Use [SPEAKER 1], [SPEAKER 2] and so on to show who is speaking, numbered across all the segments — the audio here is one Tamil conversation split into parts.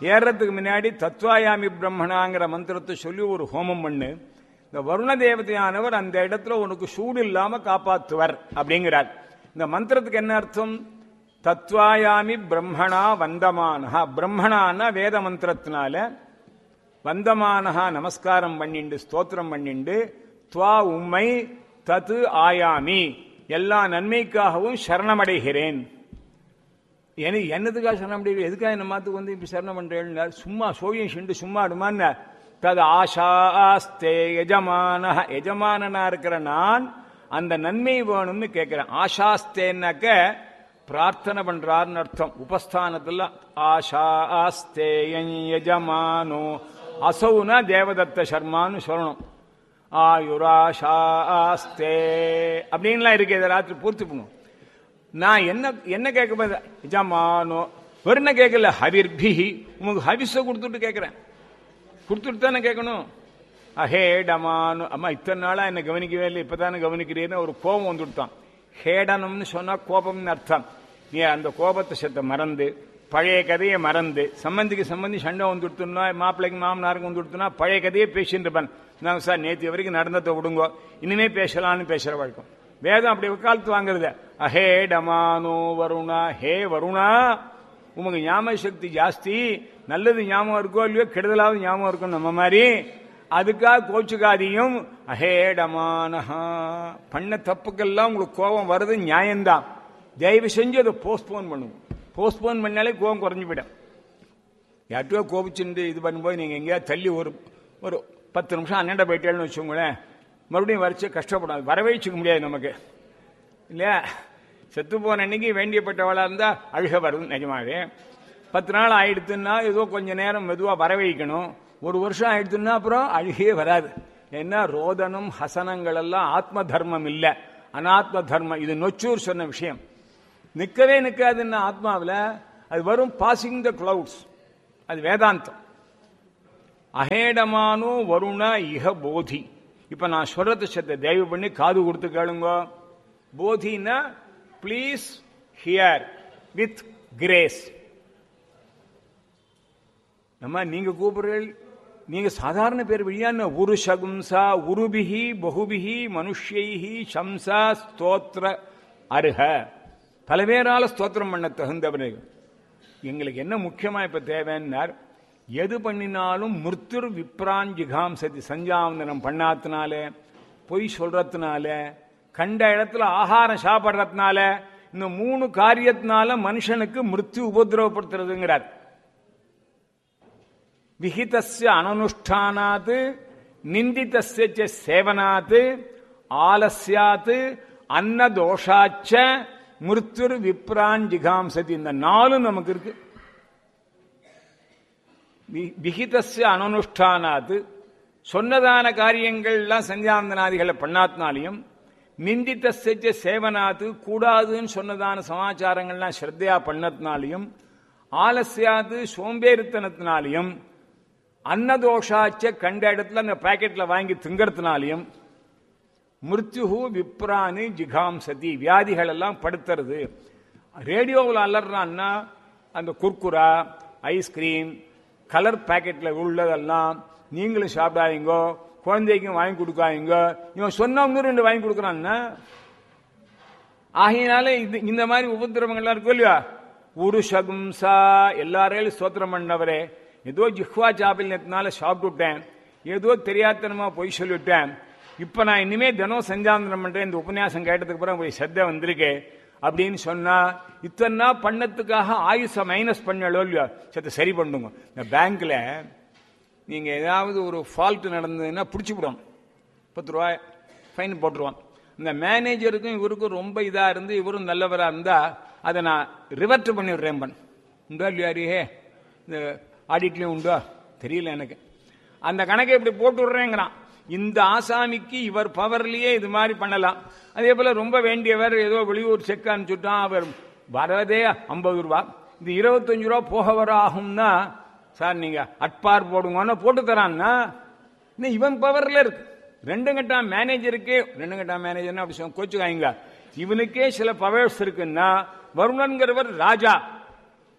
[SPEAKER 1] ஏறதுக்கு முன்னாடி தத்வாயாமி பிரம்மணாங்கிற மந்திரத்தை சொல்லி ஒரு ஹோமம் பண்ணு இந்த வருண தேவதையானவர் அந்த இடத்துல உனக்கு சூடு இல்லாம காப்பாத்துவர் அப்படிங்கிறார் இந்த மந்திரத்துக்கு என்ன அர்த்தம் தத்வாயாமி பிரம்மணா வந்தமானஹா பிரம்மணான்னா வேத மந்திரத்தினால வந்தமானஹா நமஸ்காரம் பண்ணிண்டு ஸ்தோத்திரம் பண்ணிண்டு துவா உம்மை தத்து ஆயாமி எல்லா நன்மைக்காகவும் சரணமடைகிறேன் எனக்கு என்னதுக்காக சரணம் அடைகிறேன் எதுக்காக என்ன மாத்துக்கு வந்து இப்படி சரணம் பண்றேன் சும்மா சோழியம் சிண்டு சும்மா அடுமான்னு தது ஆஷாஸ்தே எஜமான எஜமானனா இருக்கிற நான் அந்த நன்மை வேணும்னு கேட்கிறேன் ஆஷாஸ்தேன்னாக்க பிரார்த்தனை பண்றாருன்னு அர்த்தம் உபஸ்தானத்துல ஆஷாஸ்தே யஜமானோ அசௌனா தேவதத்த சர்மான்னு சொல்லணும் ஆயுராஷாஸ்தே அப்படின்லாம் இருக்கு இதை ராத்திரி பூர்த்தி பண்ணும் நான் என்ன என்ன கேட்க போது எஜமானோ வெறும் கேட்கல ஹவிர்பிஹி உங்களுக்கு ஹவிஸ கொடுத்துட்டு கேட்கிறேன் கொடுத்துட்டு தானே கேட்கணும் அஹேடமானு அம்மா இத்தனை நாளா என்ன கவனிக்கவே இல்லை இப்பதானே கவனிக்கிறீன்னு ஒரு கோபம் வந்துவிட்டான் ஹேடனம்னு சொன்னா கோபம்னு அர்த்தம் நீ அந்த கோபத்தை செத்த மறந்து பழைய கதையை மறந்து சம்பந்திக்கு சம்பந்தி சண்டை வந்து கொடுத்துனா மாப்பிள்ளைக்கு மாமனாருக்கு வந்து கொடுத்துனா பழைய கதையை பேசிட்டு இருப்பேன் நாங்கள் சார் நேற்று வரைக்கும் நடந்ததை விடுங்கோ இனிமே பேசலாம்னு பேசுற வழக்கம் வேதம் அப்படி வக்காலத்து வாங்குறது அஹே டமானோ வருணா ஹே வருணா உமக்கு ஞாபக சக்தி ஜாஸ்தி நல்லது ஞாபகம் இருக்கோ இல்லையோ கெடுதலாவது ஞாபகம் இருக்கும் நம்ம மாதிரி அதுக்காக கோச்சுக்காதியும் அஹேடமானஹா பண்ண தப்புக்கெல்லாம் உங்களுக்கு கோபம் வருது நியாயம்தான் தயவு செஞ்சு அதை போஸ்ட்போன் பண்ணுங்க போஸ்ட்போன் பண்ணாலே கோபம் குறைஞ்சு போயிடும் யார்கிட்டயோ கோபிச்சுட்டு இது பண்ணும்போது நீங்கள் எங்கேயாவது தள்ளி ஒரு ஒரு பத்து நிமிஷம் அண்ணாண்ட போயிட்டேன்னு வச்சுக்கோங்களேன் மறுபடியும் வரைச்சு கஷ்டப்படாது வரவழைச்சிக்க முடியாது நமக்கு இல்லையா செத்து போன அன்னைக்கு வேண்டியப்பட்டவளா இருந்தா அழுக வரும் நிஜமாவே பத்து நாள் ஆயிடுத்துன்னா ஏதோ கொஞ்ச நேரம் மெதுவா வரவைக்கணும் ஒரு வருஷம் ஆயிடுத்துன்னா அப்புறம் அழுகே வராது ஏன்னா ரோதனம் ஹசனங்கள் எல்லாம் ஆத்ம தர்மம் இல்ல அனாத்ம தர்மம் இது நொச்சூர் சொன்ன விஷயம் நிக்கவே நிக்காதுன்னா ஆத்மாவில் அது வரும் பாசிங் த கிளவுட்ஸ் அது வேதாந்தம் அஹேடமானோ வருண இஹ போதி இப்ப நான் சொல்றது சத்த தயவு பண்ணி காது கொடுத்து கேளுங்க போதினா ப்ளீஸ் ஹியர் வித் கிரேஸ் நம்ம நீங்க கூப்பிடுறீர்கள் நீங்க சாதாரண பேர் வழியான உரு சகும்சா உருபிகி பகுபிகி மனுஷ்யைஹி சம்சா ஸ்தோத்திர அருக பல பேரால ஸ்தோத்திரம் பண்ண தகுந்தவர்கள் எங்களுக்கு என்ன முக்கியமா இப்ப தேவைன்னார் எது பண்ணினாலும் மிருத்துர் விப்ரான் ஜிகாம்சதி சஞ்சாவந்தனம் பண்ணாதனால பொய் சொல்றதுனால கண்ட இடத்துல ஆகாரம் சாப்பிட்றதுனால இந்த மூணு காரியத்தினால மனுஷனுக்கு மிருத்யு உபதிரவப்படுத்துறதுங்கிறார் விஹிதஸ்ய அனனுஷ்டானாத் நிந்திதஸ்ய ச சேவனாத் ஆலஸ்யாத் அன்னதோஷாச்ச மிருத்துர் விப்ரான் ஜிகாம்சதி இந்த நாலும் நமக்கு இருக்கு வி- விஹிதஸ்ய அனனுஷ்டானாத் சொன்னதான காரியங்கள்லாம் சந்தியாந்தனாதிகளை பண்ணாத்தினாலையும் நிந்தித்தஸ்ய சேவனாத்து கூடாதுன்னு சொன்னதான சமாச்சாரங்கள்லாம் ஸ்ரத்தையா பண்ணத்தினாலையும் ஆலசியாது சோம்பேறித்தனத்தினாலையும் அன்னதோஷாச்ச கண்ட இடத்துல அந்த பாக்கெட்ல வாங்கி திங்கறதுனாலையும் மிருத்யுஹு விப்ரானி ஜிகாம்சதி வியாதிகள் எல்லாம் படுத்துறது ரேடியோவில் அலறான்னா அந்த குர்குரா ஐஸ்கிரீம் கலர் பாக்கெட்ல உள்ளதெல்லாம் நீங்களும் சாப்பிடாதீங்கோ குழந்தைக்கும் வாங்கி கொடுக்காதீங்க இவன் சொன்னவங்க ரெண்டு வாங்கி கொடுக்குறான்னா ஆகையினால இது இந்த மாதிரி உபதிரவங்கள்லாம் இருக்கும் இல்லையா ஒரு சகும்சா எல்லாரையும் ஸ்தோத்திரம் பண்ணவரே ஏதோ ஜிஹ்வா சாப்பில்யத்தினால சாப்பிட்டுட்டேன் ஏதோ தெரியாதனமா பொய் சொல்லிவிட்டேன் இப்ப நான் இனிமே தினம் சஞ்சாந்தனம் பண்றேன் இந்த உபன்யாசம் கேட்டதுக்கு அப்புறம் போய் சத்த வந்திருக்கு அப்படின்னு சொன்னா இத்தனை நாள் பண்ணதுக்காக ஆயுச மைனஸ் பண்ணலோ இல்லையோ சத்த சரி பண்ணுங்க இந்த பேங்க்ல நீங்க ஏதாவது ஒரு ஃபால்ட் நடந்ததுன்னா பிடிச்சி விடும் பத்து ரூபாய் ஃபைன் போட்டுருவான் இந்த மேனேஜருக்கும் இவருக்கும் ரொம்ப இதா இருந்து இவரும் நல்லவரா இருந்தா அதை நான் ரிவர்ட் பண்ணி விடுறேன் பண் உண்டோ இல்லையா அரியே இந்த ஆடிட்லயும் உண்டோ தெரியல எனக்கு அந்த கணக்கை இப்படி போட்டு விடுறேங்கிறான் இந்த ஆசாமிக்கு இவர் பவர்லயே இது மாதிரி பண்ணலாம் அதே போல ரொம்ப வேண்டியவர் ஏதோ வெளியூர் செக் அனுப்பிச்சுட்டான் அவர் வரதே ஐம்பது ரூபா இது இருபத்தஞ்சு ரூபா போக வர ஆகும்னா சார் நீங்க அட்பார் போடுங்கன்னு போட்டு தரான்னா இன்னும் இவன் பவர்ல இருக்கு ரெண்டு கட்டா மேனேஜருக்கு ரெண்டு கட்டா மேனேஜர்னா அப்படி சொல்ல கோச்சுக்காங்க இவனுக்கே சில பவர்ஸ் இருக்குன்னா வருணன்கிறவர் ராஜா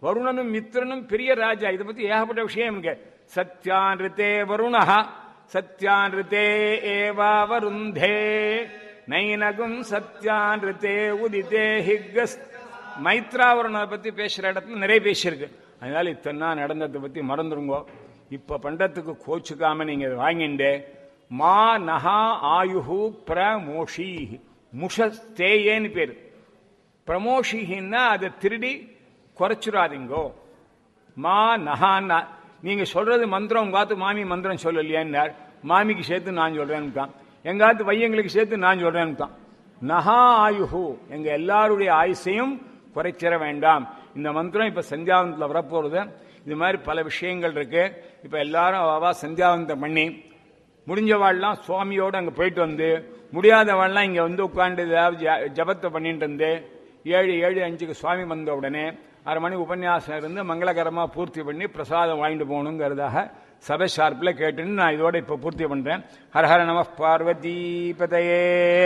[SPEAKER 1] வருணனும் மித்திரனும் பெரிய ராஜா இதை பத்தி ஏகப்பட்ட விஷயம் இருக்கு சத்யானிருத்தே வருணஹா சத்யானிருத்தே ஏவா வருந்தே நைனகும் சத்யானிருத்தே உதிதே ஹிக்கஸ் மைத்ராவருணனை பத்தி பேசுற இடத்துல நிறைய பேசியிருக்கு அதனால இத்தனை நாள் நடந்ததை பத்தி மறந்துருங்கோ இப்ப பண்டத்துக்கு கோச்சுக்காம நீங்க இதை வாங்கிண்டு மா நகா ஆயுஹு பிரமோஷி முஷஸ்தேயேன்னு பேரு பிரமோஷின்னா அதை திருடி குறைச்சிடாதீங்கோ மா நகான்னா நீங்க சொல்றது மந்திரம் உங்காத்து மாமி மந்திரம் சொல்லலையான்னார் மாமிக்கு சேர்த்து நான் சொல்றேன்னுட்டான் எங்காத்து பையங்களுக்கு சேர்த்து நான் சொல்றேன்னுட்டான் நகா ஆயுஹு எங்க எல்லாருடைய ஆயுசையும் குறைச்சிட வேண்டாம் இந்த மந்திரம் இப்ப சந்தியாவந்தத்தில் வரப்போறது இது மாதிரி பல விஷயங்கள் இருக்கு இப்ப எல்லாரும் அவா சந்தியாவந்தம் பண்ணி முடிஞ்சவாள்லாம் சுவாமியோடு அங்கே போயிட்டு வந்து முடியாதவாள்லாம் இங்கே வந்து உட்காந்து ஏதாவது ஜ- ஜபத்தை பண்ணிட்டு இருந்து ஏழு ஏழு அஞ்சுக்கு சுவாமி வந்த உடனே அரை மணி உபன்யாசம் இருந்து மங்களகரமாக பூர்த்தி பண்ணி பிரசாதம் வாங்கிட்டு போகணுங்கிறதாக சபை ஷார்ப்பில் கேட்டுன்னு நான் இதோட இப்போ பூர்த்தி பண்ணுறேன் ஹர ஹர நம பார்வதி பதையே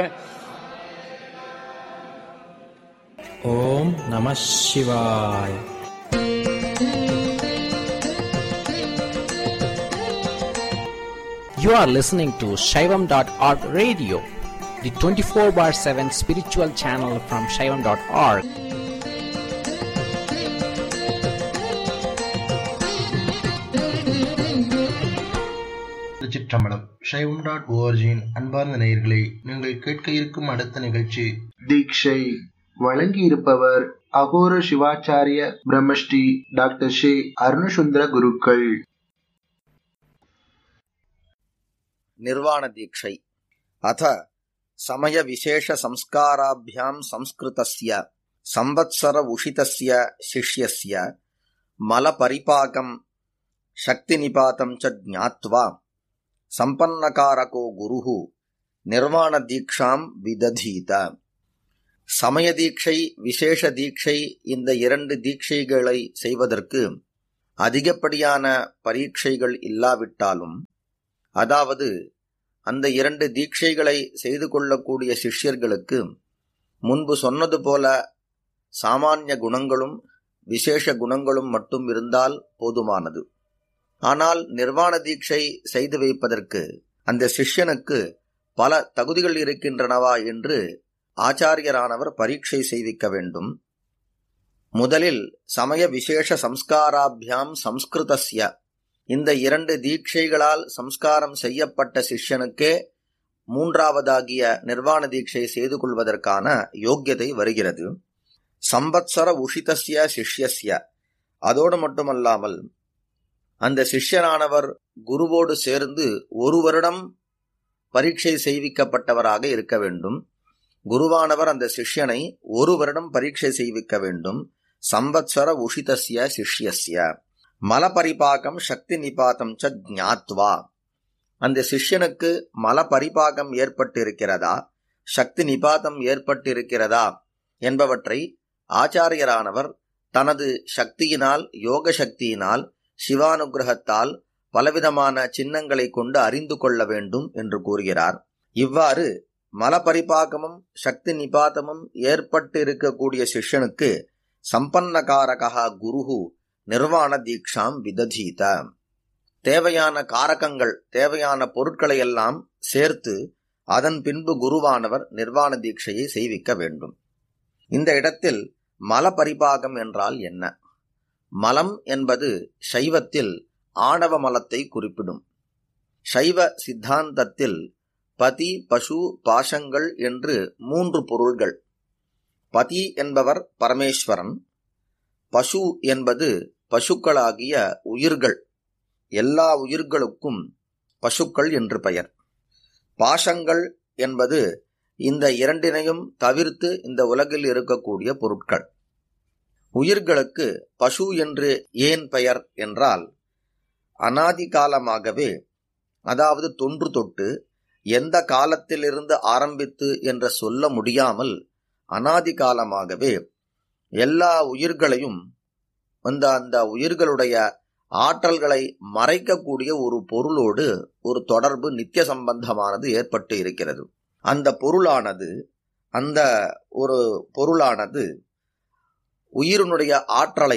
[SPEAKER 2] ஓம் நம சிவாய் You are listening to Shaivam.org radio, the 24 bar 7 spiritual channel from Shaivam.org.
[SPEAKER 3] திருச்சிற்றம்பலம் சைவம் டாட் ஓஆர்ஜியின் அன்பார்ந்த நேயர்களே நீங்கள் கேட்க இருக்கும் அடுத்த நிகழ்ச்சி தீட்சை வழங்கி இருப்பவர் அகோர சிவாச்சாரிய பிரம்மஸ்ரீ டாக்டர் ஷே அருணசுந்தர குருக்கள்
[SPEAKER 4] निर्वाणदीक्षै अथ समयविशेषसंस्काराभ्यां संस्कृतस्य संवत्सर उषितस्य शिष्यस्य मलपरिपाकं शक्तिनिपातं च ज्ञात्वा सम्पन्नकारको गुरुः निर्वाणदीक्षां விததீத சமய தீட்சை விசேஷ தீட்சை இந்த இரண்டு தீட்சைகளை செய்வதற்கு அதிகப்படியான பரீட்சைகள் இல்லாவிட்டாலும் அதாவது அந்த இரண்டு தீட்சைகளை செய்து கொள்ளக்கூடிய சிஷ்யர்களுக்கு முன்பு சொன்னது போல சாமானிய குணங்களும் விசேஷ குணங்களும் மட்டும் இருந்தால் போதுமானது ஆனால் நிர்வாண தீட்சை செய்து வைப்பதற்கு அந்த சிஷ்யனுக்கு பல தகுதிகள் இருக்கின்றனவா என்று ஆச்சாரியரானவர் பரீட்சை செய்விக்க வேண்டும் முதலில் சமய விசேஷ சம்ஸ்காராபியாம் சம்ஸ்கிருதஸ்ய இந்த இரண்டு தீட்சைகளால் சம்ஸ்காரம் செய்யப்பட்ட சிஷ்யனுக்கே மூன்றாவதாகிய நிர்வாண தீட்சை செய்து கொள்வதற்கான யோக்கியதை வருகிறது சம்பத்சர உஷிதஸ்ய சிஷ்யஸ்ய அதோடு மட்டுமல்லாமல் அந்த சிஷ்யனானவர் குருவோடு சேர்ந்து ஒரு வருடம் பரீட்சை செய்விக்கப்பட்டவராக இருக்க வேண்டும் குருவானவர் அந்த சிஷ்யனை ஒரு வருடம் பரீட்சை செய்விக்க வேண்டும் சம்பத்சர உஷிதஸ்ய சிஷ்யஸ்ய மலபரிபாகம் சக்தி நிபாதம் ச ஞாத்வா அந்த சிஷ்யனுக்கு மலபரிபாகம் ஏற்பட்டிருக்கிறதா சக்தி நிபாதம் ஏற்பட்டிருக்கிறதா என்பவற்றை ஆச்சாரியரானவர் தனது சக்தியினால் யோக சக்தியினால் சிவானுகிரகத்தால் பலவிதமான சின்னங்களை கொண்டு அறிந்து கொள்ள வேண்டும் என்று கூறுகிறார் இவ்வாறு மலபரிபாகமும் சக்தி நிபாதமும் ஏற்பட்டு இருக்கக்கூடிய சிஷ்யனுக்கு சம்பன்னகாரகா குருஹு நிர்வாண தீக்ஷாம் விததீத தேவையான காரகங்கள் தேவையான பொருட்களை எல்லாம் சேர்த்து அதன் பின்பு குருவானவர் நிர்வாண தீட்சையை செய்விக்க வேண்டும் இந்த இடத்தில் மல பரிபாகம் என்றால் என்ன மலம் என்பது சைவத்தில் ஆணவ மலத்தை குறிப்பிடும் சைவ சித்தாந்தத்தில் பதி பசு பாசங்கள் என்று மூன்று பொருள்கள் பதி என்பவர் பரமேஸ்வரன் பசு என்பது பசுக்களாகிய உயிர்கள் எல்லா உயிர்களுக்கும் பசுக்கள் என்று பெயர் பாசங்கள் என்பது இந்த இரண்டினையும் தவிர்த்து இந்த உலகில் இருக்கக்கூடிய பொருட்கள் உயிர்களுக்கு பசு என்று ஏன் பெயர் என்றால் அனாதி காலமாகவே அதாவது தொன்று தொட்டு எந்த காலத்திலிருந்து ஆரம்பித்து என்று சொல்ல முடியாமல் அனாதி காலமாகவே எல்லா உயிர்களையும் அந்த அந்த உயிர்களுடைய ஆற்றல்களை மறைக்கக்கூடிய ஒரு பொருளோடு ஒரு தொடர்பு நித்திய சம்பந்தமானது ஏற்பட்டு இருக்கிறது அந்த பொருளானது அந்த ஒரு பொருளானது உயிரினுடைய ஆற்றலை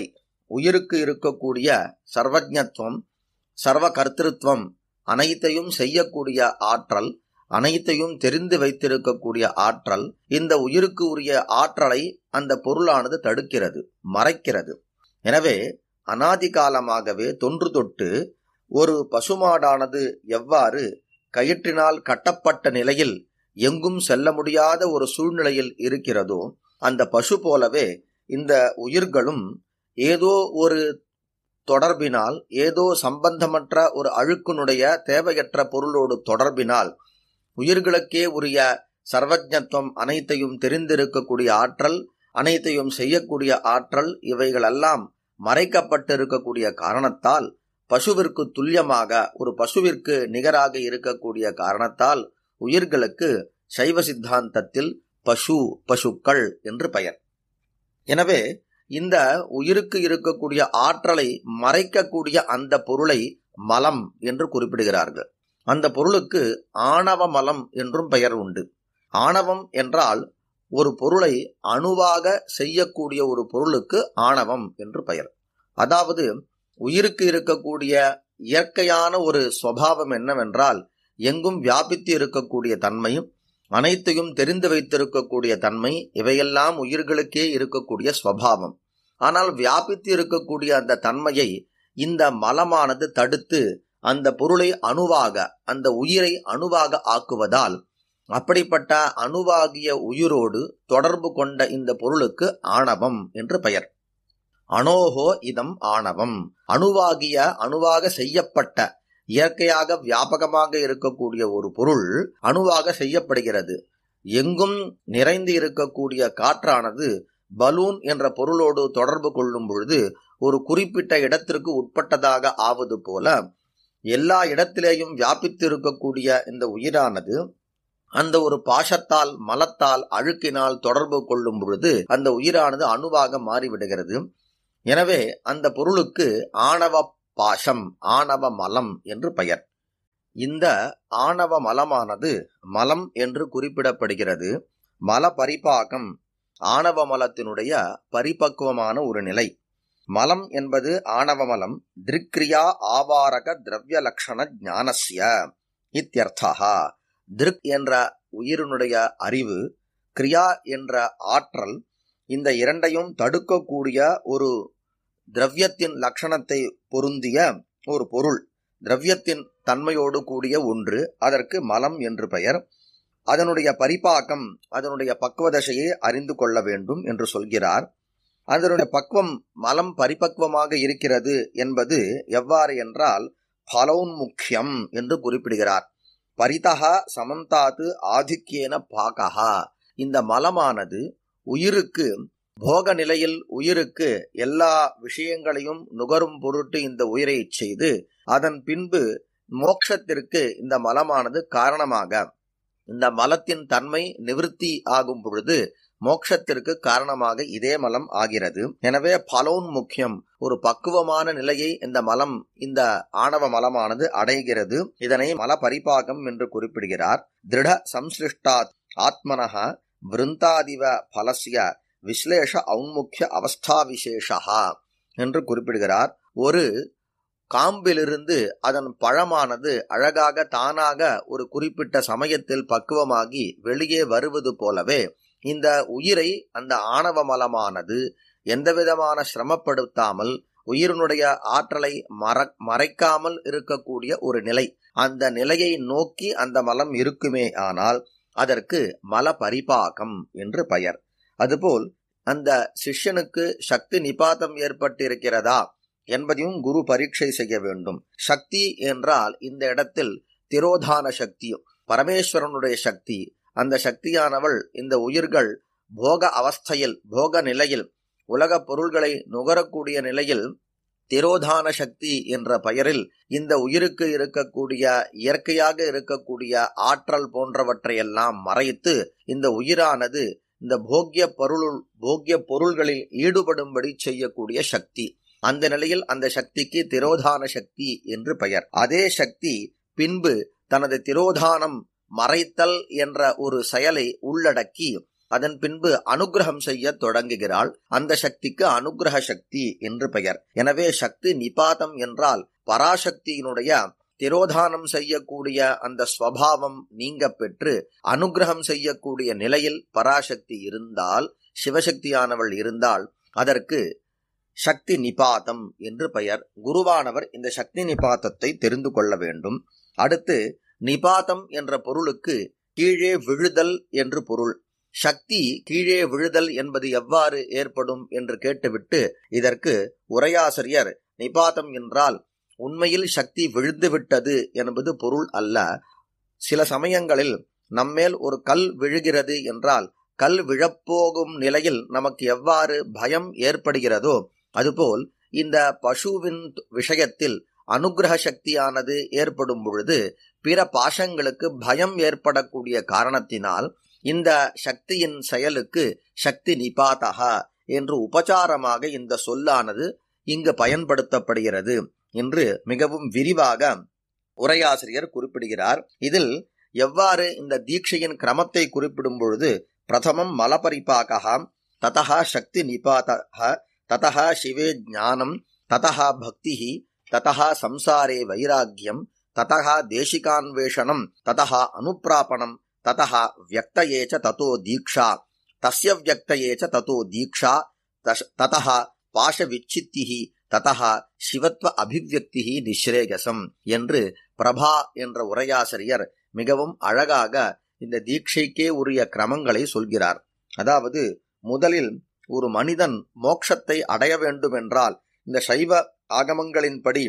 [SPEAKER 4] உயிருக்கு இருக்கக்கூடிய சர்வஜத்துவம் சர்வ கர்த்திருவம் அனைத்தையும் செய்யக்கூடிய ஆற்றல் அனைத்தையும் தெரிந்து வைத்திருக்கக்கூடிய ஆற்றல் இந்த உயிருக்கு உரிய ஆற்றலை அந்த பொருளானது தடுக்கிறது மறைக்கிறது எனவே அனாதி காலமாகவே தொன்று தொட்டு ஒரு பசுமாடானது எவ்வாறு கயிற்றினால் கட்டப்பட்ட நிலையில் எங்கும் செல்ல முடியாத ஒரு சூழ்நிலையில் இருக்கிறதோ அந்த பசு போலவே இந்த உயிர்களும் ஏதோ ஒரு தொடர்பினால் ஏதோ சம்பந்தமற்ற ஒரு அழுக்கினுடைய தேவையற்ற பொருளோடு தொடர்பினால் உயிர்களுக்கே உரிய சர்வஜத்துவம் அனைத்தையும் தெரிந்திருக்கக்கூடிய ஆற்றல் அனைத்தையும் செய்யக்கூடிய ஆற்றல் இவைகளெல்லாம் மறைக்கப்பட்டிருக்கக்கூடிய காரணத்தால் பசுவிற்கு துல்லியமாக ஒரு பசுவிற்கு நிகராக இருக்கக்கூடிய காரணத்தால் உயிர்களுக்கு சைவ சித்தாந்தத்தில் பசு பசுக்கள் என்று பெயர் எனவே இந்த உயிருக்கு இருக்கக்கூடிய ஆற்றலை மறைக்கக்கூடிய அந்த பொருளை மலம் என்று குறிப்பிடுகிறார்கள் அந்த பொருளுக்கு ஆணவ மலம் என்றும் பெயர் உண்டு ஆணவம் என்றால் ஒரு பொருளை அணுவாக செய்யக்கூடிய ஒரு பொருளுக்கு ஆணவம் என்று பெயர் அதாவது உயிருக்கு இருக்கக்கூடிய இயற்கையான ஒரு சுவாவம் என்னவென்றால் எங்கும் வியாபித்து இருக்கக்கூடிய தன்மையும் அனைத்தையும் தெரிந்து வைத்திருக்கக்கூடிய தன்மை இவையெல்லாம் உயிர்களுக்கே இருக்கக்கூடிய ஸ்வபாவம் ஆனால் வியாபித்து இருக்கக்கூடிய அந்த தன்மையை இந்த மலமானது தடுத்து அந்த பொருளை அணுவாக அந்த உயிரை அணுவாக ஆக்குவதால் அப்படிப்பட்ட அணுவாகிய உயிரோடு தொடர்பு கொண்ட இந்த பொருளுக்கு ஆணவம் என்று பெயர் அணோகோ இதம் ஆணவம் அணுவாகிய அணுவாக செய்யப்பட்ட இயற்கையாக வியாபகமாக இருக்கக்கூடிய ஒரு பொருள் அணுவாக செய்யப்படுகிறது எங்கும் நிறைந்து இருக்கக்கூடிய காற்றானது பலூன் என்ற பொருளோடு தொடர்பு கொள்ளும் பொழுது ஒரு குறிப்பிட்ட இடத்திற்கு உட்பட்டதாக ஆவது போல எல்லா இடத்திலேயும் வியாபித்து இருக்கக்கூடிய இந்த உயிரானது அந்த ஒரு பாசத்தால் மலத்தால் அழுக்கினால் தொடர்பு கொள்ளும் பொழுது அந்த உயிரானது அணுவாக மாறிவிடுகிறது எனவே அந்த பொருளுக்கு ஆணவ பாசம் ஆணவ மலம் என்று பெயர் இந்த ஆணவ மலமானது மலம் என்று குறிப்பிடப்படுகிறது மல பரிபாகம் ஆணவ மலத்தினுடைய பரிபக்குவமான ஒரு நிலை மலம் என்பது ஆணவ மலம் திருக்ரியா ஆவாரக திரவிய லட்சண ஞானஸ்ய இத்தியர்த்தா திருக் என்ற உயிரினுடைய அறிவு கிரியா என்ற ஆற்றல் இந்த இரண்டையும் தடுக்கக்கூடிய ஒரு திரவியத்தின் லட்சணத்தை பொருந்திய ஒரு பொருள் திரவியத்தின் தன்மையோடு கூடிய ஒன்று அதற்கு மலம் என்று பெயர் அதனுடைய பரிபாக்கம் அதனுடைய பக்குவதசையை அறிந்து கொள்ள வேண்டும் என்று சொல்கிறார் அதனுடைய பக்குவம் மலம் பரிபக்குவமாக இருக்கிறது என்பது எவ்வாறு என்றால் பலோன்முக்கியம் என்று குறிப்பிடுகிறார் பரிதகா சமந்தாத்து ஆதிக்கியன பாகா இந்த மலமானது உயிருக்கு போக நிலையில் உயிருக்கு எல்லா விஷயங்களையும் நுகரும் பொருட்டு இந்த உயிரை செய்து அதன் பின்பு மோட்சத்திற்கு இந்த மலமானது காரணமாக இந்த மலத்தின் தன்மை நிவிருத்தி ஆகும் பொழுது மோட்சத்திற்கு காரணமாக இதே மலம் ஆகிறது எனவே பலோன் முக்கியம் ஒரு பக்குவமான நிலையை இந்த மலம் இந்த ஆணவ மலமானது அடைகிறது இதனை மல பரிபாகம் என்று குறிப்பிடுகிறார் திருட சம்சிருஷ்டாத் ஆத்மனக விருந்தாதிவ பலசிய விஸ்லேஷ ஔன்முக்கிய அவஸ்தா விசேஷா என்று குறிப்பிடுகிறார் ஒரு காம்பிலிருந்து அதன் பழமானது அழகாக தானாக ஒரு குறிப்பிட்ட சமயத்தில் பக்குவமாகி வெளியே வருவது போலவே இந்த உயிரை அந்த ஆணவ மலமானது எந்தவிதமான சிரமப்படுத்தாமல் உயிரினுடைய ஆற்றலை மற மறைக்காமல் இருக்கக்கூடிய ஒரு நிலை அந்த நிலையை நோக்கி அந்த மலம் இருக்குமே ஆனால் அதற்கு மல பரிபாகம் என்று பெயர் அதுபோல் அந்த சிஷ்யனுக்கு சக்தி நிபாதம் ஏற்பட்டிருக்கிறதா என்பதையும் குரு பரீட்சை செய்ய வேண்டும் சக்தி என்றால் இந்த இடத்தில் திரோதான சக்தியும் பரமேஸ்வரனுடைய சக்தி அந்த சக்தியானவள் இந்த உயிர்கள் போக அவஸ்தையில் போக நிலையில் உலக பொருள்களை நுகரக்கூடிய நிலையில் திரோதான சக்தி என்ற பெயரில் இந்த உயிருக்கு இருக்கக்கூடிய இயற்கையாக இருக்கக்கூடிய ஆற்றல் போன்றவற்றையெல்லாம் மறைத்து இந்த உயிரானது இந்த போக்கிய பொருள் போக்கிய பொருள்களில் ஈடுபடும்படி செய்யக்கூடிய சக்தி அந்த நிலையில் அந்த சக்திக்கு திரோதான சக்தி என்று பெயர் அதே சக்தி பின்பு தனது திரோதானம் மறைத்தல் என்ற ஒரு செயலை உள்ளடக்கி அதன் பின்பு அனுகிரகம் செய்ய தொடங்குகிறாள் அந்த சக்திக்கு அனுகிரக சக்தி என்று பெயர் எனவே சக்தி நிபாதம் என்றால் பராசக்தியினுடைய திரோதானம் செய்யக்கூடிய அந்த ஸ்வபாவம் நீங்க பெற்று அனுகிரகம் செய்யக்கூடிய நிலையில் பராசக்தி இருந்தால் சிவசக்தியானவள் இருந்தால் அதற்கு சக்தி நிபாதம் என்று பெயர் குருவானவர் இந்த சக்தி நிபாதத்தை தெரிந்து கொள்ள வேண்டும் அடுத்து நிபாதம் என்ற பொருளுக்கு கீழே விழுதல் என்று பொருள் சக்தி கீழே விழுதல் என்பது எவ்வாறு ஏற்படும் என்று கேட்டுவிட்டு இதற்கு உரையாசிரியர் நிபாதம் என்றால் உண்மையில் சக்தி விழுந்துவிட்டது என்பது பொருள் அல்ல சில சமயங்களில் நம்மேல் ஒரு கல் விழுகிறது என்றால் கல் விழப்போகும் நிலையில் நமக்கு எவ்வாறு பயம் ஏற்படுகிறதோ அதுபோல் இந்த பசுவின் விஷயத்தில் அனுகிரக சக்தியானது ஏற்படும் பொழுது பிற பாசங்களுக்கு பயம் ஏற்படக்கூடிய காரணத்தினால் இந்த சக்தியின் செயலுக்கு சக்தி நிபாதகா என்று உபச்சாரமாக இந்த சொல்லானது இங்கு பயன்படுத்தப்படுகிறது என்று மிகவும் விரிவாக உரையாசிரியர் குறிப்பிடுகிறார் இதில் எவ்வாறு இந்த தீட்சையின் கிரமத்தை குறிப்பிடும் பொழுது பிரதமம் மலபரிபாகா ததா சக்தி நிபாதக ததா சிவே ஞானம் ததா பக்தி ததா சம்சாரே வைராக்கியம் ததா தேசிகான்வேஷனம் ததா அனுப்பிராபணம் ததா வியக்தயே ச ததோ தீக்ஷா தஸ்ய வியக்தயே ச ததோ தீக்ஷா ததா பாஷவிச்சித்தி ததா சிவத்வ அபிவியக்தி நிஸ்ரேகசம் என்று பிரபா என்ற உரையாசிரியர் மிகவும் அழகாக இந்த தீட்சைக்கே உரிய கிரமங்களை சொல்கிறார் அதாவது முதலில் ஒரு மனிதன் மோட்சத்தை அடைய வேண்டும் என்றால் இந்த சைவ ஆகமங்களின்படி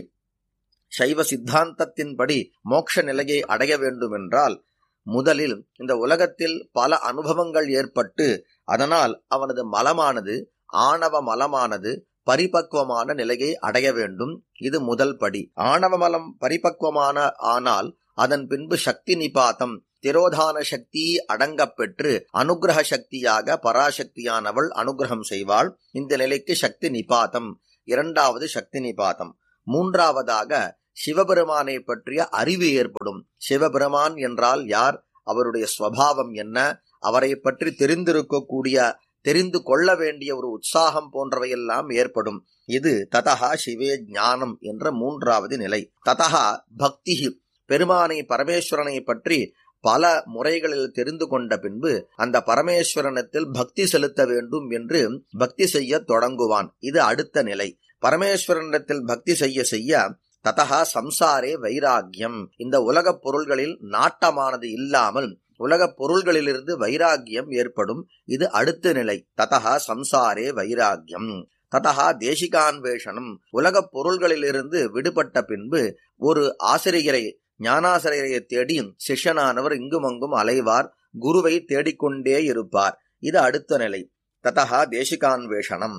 [SPEAKER 4] சைவ சித்தாந்தத்தின்படி மோட்ச நிலையை அடைய வேண்டும் என்றால் முதலில் இந்த உலகத்தில் பல அனுபவங்கள் ஏற்பட்டு அதனால் அவனது மலமானது ஆணவ மலமானது பரிபக்குவமான நிலையை அடைய வேண்டும் இது முதல் படி ஆணவ மலம் பரிபக்குவமான ஆனால் அதன் பின்பு சக்தி நிபாத்தம் திரோதான சக்தி அடங்கப் பெற்று அனுகிரக சக்தியாக பராசக்தியானவள் அனுகிரகம் செய்வாள் இந்த நிலைக்கு சக்தி நிபாத்தம் இரண்டாவது சக்தி நிபாத்தம் மூன்றாவதாக சிவபெருமானை பற்றிய அறிவு ஏற்படும் சிவபெருமான் என்றால் யார் அவருடைய ஸ்வபாவம் என்ன அவரை பற்றி தெரிந்திருக்கக்கூடிய தெரிந்து கொள்ள வேண்டிய ஒரு உற்சாகம் போன்றவையெல்லாம் ஏற்படும் இது ததகா சிவே ஞானம் என்ற மூன்றாவது நிலை ததகா பக்தி பெருமானை பரமேஸ்வரனை பற்றி பல முறைகளில் தெரிந்து கொண்ட பின்பு அந்த பரமேஸ்வரனத்தில் பக்தி செலுத்த வேண்டும் என்று பக்தி செய்ய தொடங்குவான் இது அடுத்த நிலை பரமேஸ்வரனிடத்தில் பக்தி செய்ய செய்ய ததகா சம்சாரே வைராக்கியம் இந்த உலகப் பொருள்களில் நாட்டமானது இல்லாமல் உலகப் பொருள்களிலிருந்து வைராக்கியம் ஏற்படும் இது அடுத்த நிலை ததகா சம்சாரே வைராக்கியம் ததகா தேசிகான்வேஷனம் உலகப் பொருள்களிலிருந்து விடுபட்ட பின்பு ஒரு ஆசிரியரை ஞானாசிரியரை தேடி சிஷ்யனானவர் இங்குமங்கும் அலைவார் குருவை தேடிக்கொண்டே இருப்பார் இது அடுத்த நிலை ததகா தேசிகான்வேஷனம்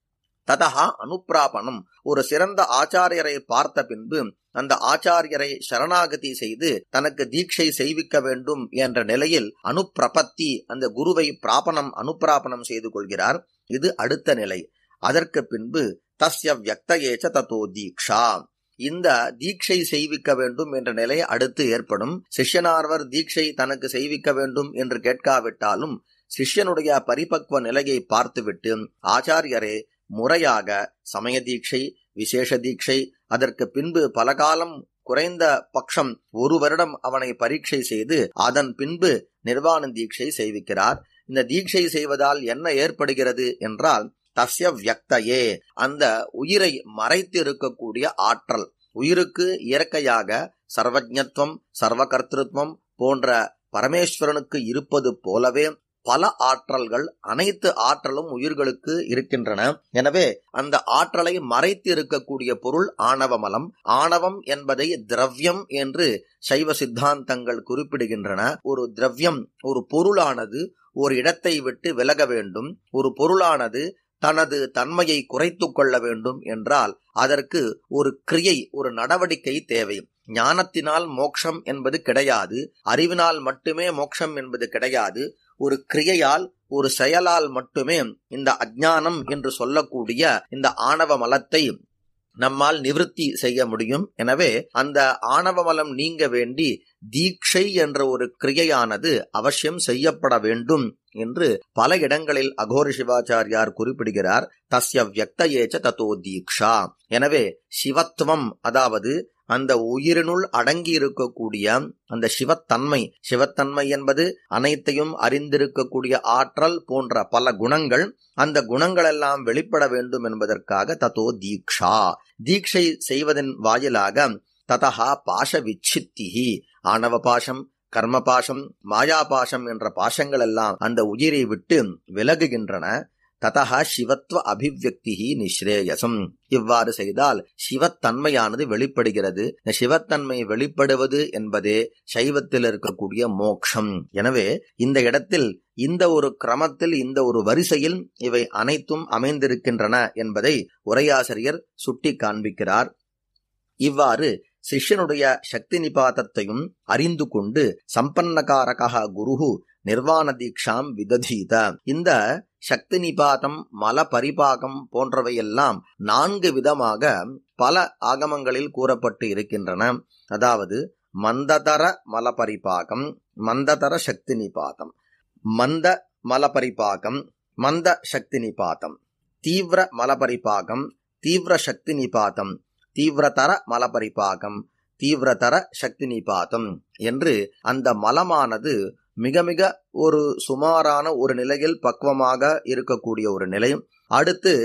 [SPEAKER 4] ததகா அனுப்பிராபணம் ஒரு சிறந்த ஆச்சாரியரை பார்த்த பின்பு அந்த ஆச்சாரியரை சரணாகதி செய்து தனக்கு தீட்சை செய்விக்க வேண்டும் என்ற நிலையில் அனுப்பிரபத்தி அந்த குருவை பிராபணம் அனுப்பிராபணம் செய்து கொள்கிறார் இது அடுத்த நிலை அதற்கு பின்பு தஸ்ய வியக்தயேச்ச தத்தோ தீக்ஷா இந்த தீட்சை செய்விக்க வேண்டும் என்ற நிலை அடுத்து ஏற்படும் சிஷ்யனார்வர் தீட்சை தனக்கு செய்விக்க வேண்டும் என்று கேட்காவிட்டாலும் சிஷ்யனுடைய பரிபக்வ நிலையை பார்த்துவிட்டு ஆச்சாரியரே முறையாக சமய தீட்சை விசேஷ தீட்சை அதற்கு பின்பு பல காலம் குறைந்த பட்சம் ஒரு வருடம் அவனை பரீட்சை செய்து அதன் பின்பு நிர்வாண தீட்சை செய்விக்கிறார் இந்த தீட்சை செய்வதால் என்ன ஏற்படுகிறது என்றால் தஸ்ய வியக்தையே அந்த உயிரை மறைத்து இருக்கக்கூடிய ஆற்றல் உயிருக்கு இயற்கையாக சர்வஜத்துவம் சர்வகர்த்திருவம் போன்ற பரமேஸ்வரனுக்கு இருப்பது போலவே பல ஆற்றல்கள் அனைத்து ஆற்றலும் உயிர்களுக்கு இருக்கின்றன எனவே அந்த ஆற்றலை மறைத்து இருக்கக்கூடிய பொருள் ஆணவமலம் ஆணவம் என்பதை திரவியம் என்று சைவ சித்தாந்தங்கள் குறிப்பிடுகின்றன ஒரு திரவியம் ஒரு பொருளானது ஒரு இடத்தை விட்டு விலக வேண்டும் ஒரு பொருளானது தனது தன்மையை குறைத்து கொள்ள வேண்டும் என்றால் அதற்கு ஒரு கிரியை ஒரு நடவடிக்கை தேவை ஞானத்தினால் மோட்சம் என்பது கிடையாது அறிவினால் மட்டுமே மோட்சம் என்பது கிடையாது ஒரு கிரியையால் ஒரு செயலால் மட்டுமே இந்த அஜ்ஞானம் என்று சொல்லக்கூடிய இந்த ஆணவ மலத்தை நம்மால் நிவிருத்தி செய்ய முடியும் எனவே அந்த ஆணவ மலம் நீங்க வேண்டி தீட்சை என்ற ஒரு கிரியையானது அவசியம் செய்யப்பட வேண்டும் என்று பல இடங்களில் அகோர சிவாச்சாரியார் குறிப்பிடுகிறார் தஸ்ய வியக்தயேச்ச தத்தோ தீக்ஷா எனவே சிவத்துவம் அதாவது அந்த உயிரினுள் அடங்கி இருக்கக்கூடிய அந்த சிவத்தன்மை சிவத்தன்மை என்பது அனைத்தையும் அறிந்திருக்கக்கூடிய ஆற்றல் போன்ற பல குணங்கள் அந்த குணங்கள் எல்லாம் வெளிப்பட வேண்டும் என்பதற்காக தத்தோ தீக்ஷா தீட்சை செய்வதன் வாயிலாக ததா பாஷ விச்சித்திகி ஆணவ பாஷம் கர்ம பாஷம் மாயா பாஷம் என்ற பாஷங்கள் எல்லாம் அந்த உயிரை விட்டு விலகுகின்றன ததா சிவத்துவ அபிவியக்தி நிஸ்ரேயசம் இவ்வாறு செய்தால் சிவத்தன்மையானது வெளிப்படுகிறது இந்த சிவத்தன்மை வெளிப்படுவது என்பதே சைவத்தில் இருக்கக்கூடிய மோக்ஷம் எனவே இந்த இடத்தில் இந்த ஒரு கிரமத்தில் இந்த ஒரு வரிசையில் இவை அனைத்தும் அமைந்திருக்கின்றன என்பதை உரையாசிரியர் சுட்டி காண்பிக்கிறார் இவ்வாறு சிஷ்யனுடைய சக்தி நிபாதத்தையும் அறிந்து கொண்டு சம்பன்னகாரகா குருகு நிர்வாண தீக்ஷாம் விததீத இந்த சக்தி நிபாதம் மல பரிபாகம் போன்றவையெல்லாம் நான்கு விதமாக பல ஆகமங்களில் கூறப்பட்டு இருக்கின்றன அதாவது மந்ததர மலபரிபாகம் மந்ததர சக்தி நிபாதம் மந்த மலபரிபாகம் மந்த சக்தி நிபாதம் தீவிர மலபரிபாகம் தீவிர சக்தி நிபாதம் தீவிரதர மலபரிபாகம் தீவிரதர சக்தி நிபாதம் என்று அந்த மலமானது மிக மிக ஒரு சுமாரான ஒரு நிலையில் பக்குவமாக இருக்கக்கூடிய ஒரு நிலை அடுத்து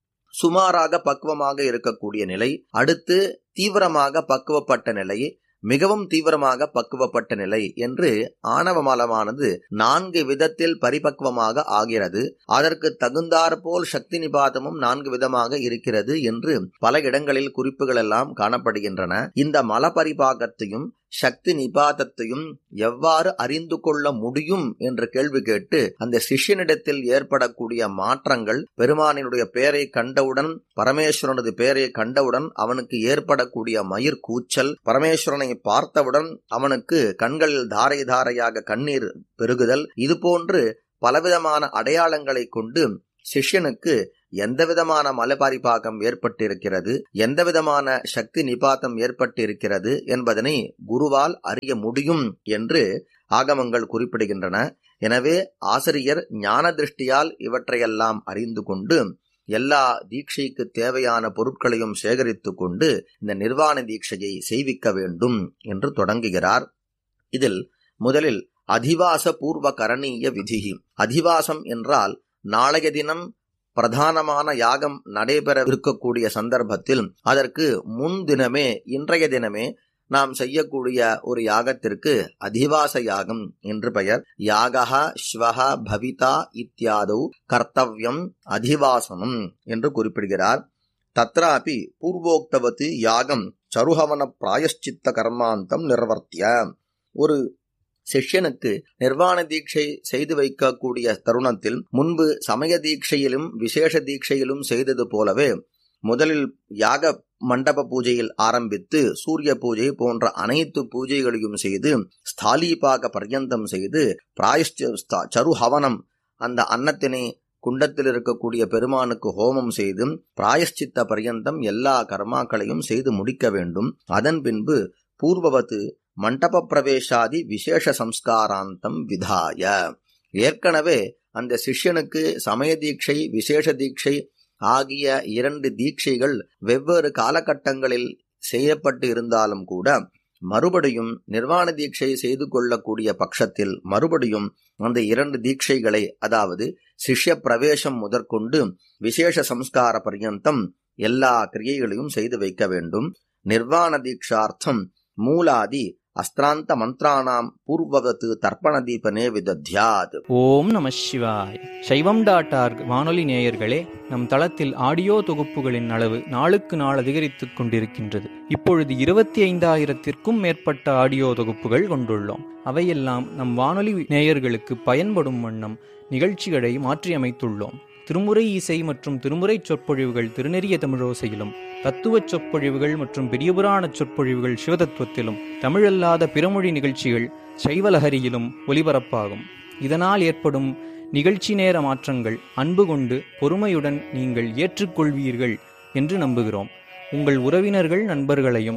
[SPEAKER 4] சுமாராக பக்குவமாக இருக்கக்கூடிய நிலை அடுத்து தீவிரமாக பக்குவப்பட்ட நிலை மிகவும் தீவிரமாக பக்குவப்பட்ட நிலை என்று ஆணவ மலமானது நான்கு விதத்தில் பரிபக்குவமாக ஆகிறது அதற்கு தகுந்தாற்போல் சக்தி நிபாதமும் நான்கு விதமாக இருக்கிறது என்று பல இடங்களில் குறிப்புகள் எல்லாம் காணப்படுகின்றன இந்த மல பரிபாகத்தையும் சக்தி நிபாதத்தையும் எவ்வாறு அறிந்து கொள்ள முடியும் என்று கேள்வி கேட்டு அந்த சிஷ்யனிடத்தில் ஏற்படக்கூடிய மாற்றங்கள் பெருமானினுடைய பெயரை கண்டவுடன் பரமேஸ்வரனது பெயரை கண்டவுடன் அவனுக்கு ஏற்படக்கூடிய மயிர் கூச்சல் பரமேஸ்வரனை பார்த்தவுடன் அவனுக்கு கண்களில் தாரை தாரையாக கண்ணீர் பெருகுதல் இதுபோன்று பலவிதமான அடையாளங்களை கொண்டு சிஷ்யனுக்கு எந்த விதமான மலபாரிபாகம் ஏற்பட்டிருக்கிறது எந்த விதமான சக்தி நிபாத்தம் ஏற்பட்டிருக்கிறது என்பதனை குருவால் அறிய முடியும் என்று ஆகமங்கள் குறிப்பிடுகின்றன எனவே ஆசிரியர் ஞான திருஷ்டியால் இவற்றையெல்லாம் அறிந்து கொண்டு எல்லா தீட்சைக்கு தேவையான பொருட்களையும் சேகரித்து கொண்டு இந்த நிர்வாண தீட்சையை செய்விக்க வேண்டும் என்று தொடங்குகிறார் இதில் முதலில் அதிவாச பூர்வ கரணீய விதிகி அதிவாசம் என்றால் நாளைய தினம் பிரதானமான யாகம் நடைபெற இருக்கக்கூடிய சந்தர்ப்பத்தில் அதற்கு முன்தினமே இன்றைய தினமே நாம் செய்யக்கூடிய ஒரு யாகத்திற்கு அதிவாச யாகம் என்று பெயர் யாகா ஸ்வஹா பவிதா இத்தியாதௌ கர்த்தவ்யம் அதிவாசனம் என்று குறிப்பிடுகிறார் தத்ராபி பூர்வோக்தவத்து யாகம் சருஹவன பிராயஷ்சித்த கர்மாந்தம் நிர்வர்த்திய ஒரு சிஷ்யனுக்கு நிர்வாண தீட்சை செய்து வைக்கக்கூடிய தருணத்தில் முன்பு சமய தீட்சையிலும் விசேஷ தீட்சையிலும் செய்தது போலவே முதலில் யாக மண்டப பூஜையில் ஆரம்பித்து சூரிய பூஜை போன்ற அனைத்து பூஜைகளையும் செய்து ஸ்தாலீபாக பர்யந்தம் செய்து பிராயஷ்ட சரு ஹவனம் அந்த அன்னத்தினை குண்டத்தில் இருக்கக்கூடிய பெருமானுக்கு ஹோமம் செய்து பிராயஷ்சித்த பர்யந்தம் எல்லா கர்மாக்களையும் செய்து முடிக்க வேண்டும் அதன் பின்பு பூர்வவத்து மண்டப பிரவேசாதி விசேஷ சம்ஸ்காராந்தம் விதாய ஏற்கனவே அந்த சிஷ்யனுக்கு சமய தீட்சை விசேஷ தீட்சை ஆகிய இரண்டு தீட்சைகள் வெவ்வேறு காலகட்டங்களில் செய்யப்பட்டு இருந்தாலும் கூட மறுபடியும் நிர்வாண தீட்சை செய்து கொள்ளக்கூடிய பட்சத்தில் மறுபடியும் அந்த இரண்டு தீட்சைகளை அதாவது சிஷ்ய பிரவேசம் முதற்கொண்டு விசேஷ சம்ஸ்கார பர்யந்தம் எல்லா கிரியைகளையும் செய்து வைக்க வேண்டும் நிர்வாண தீட்சார்த்தம் மூலாதி அஸ்திராந்த மந்திராணாம் பூர்வவத்து தர்ப்பண தீபனே விதத்யாத்
[SPEAKER 5] ஓம் நம சிவாய் சைவம் டாட் ஆர்க் வானொலி நேயர்களே நம் தளத்தில் ஆடியோ தொகுப்புகளின் அளவு நாளுக்கு நாள் அதிகரித்துக் கொண்டிருக்கின்றது இப்பொழுது இருபத்தி ஐந்தாயிரத்திற்கும் மேற்பட்ட ஆடியோ தொகுப்புகள் கொண்டுள்ளோம் அவையெல்லாம் நம் வானொலி நேயர்களுக்கு பயன்படும் வண்ணம் நிகழ்ச்சிகளை மாற்றியமைத்துள்ளோம் திருமுறை இசை மற்றும் திருமுறை சொற்பொழிவுகள் திருநெறிய தமிழோசையிலும் தத்துவச் சொற்பொழிவுகள் மற்றும் பெரியபுராண சொற்பொழிவுகள் சிவதத்துவத்திலும் தமிழல்லாத பிறமொழி நிகழ்ச்சிகள் சைவலஹரியிலும் ஒலிபரப்பாகும் இதனால் ஏற்படும் நிகழ்ச்சி நேர மாற்றங்கள் அன்பு கொண்டு பொறுமையுடன் நீங்கள் ஏற்றுக்கொள்வீர்கள் என்று நம்புகிறோம் உங்கள் உறவினர்கள் நண்பர்களையும்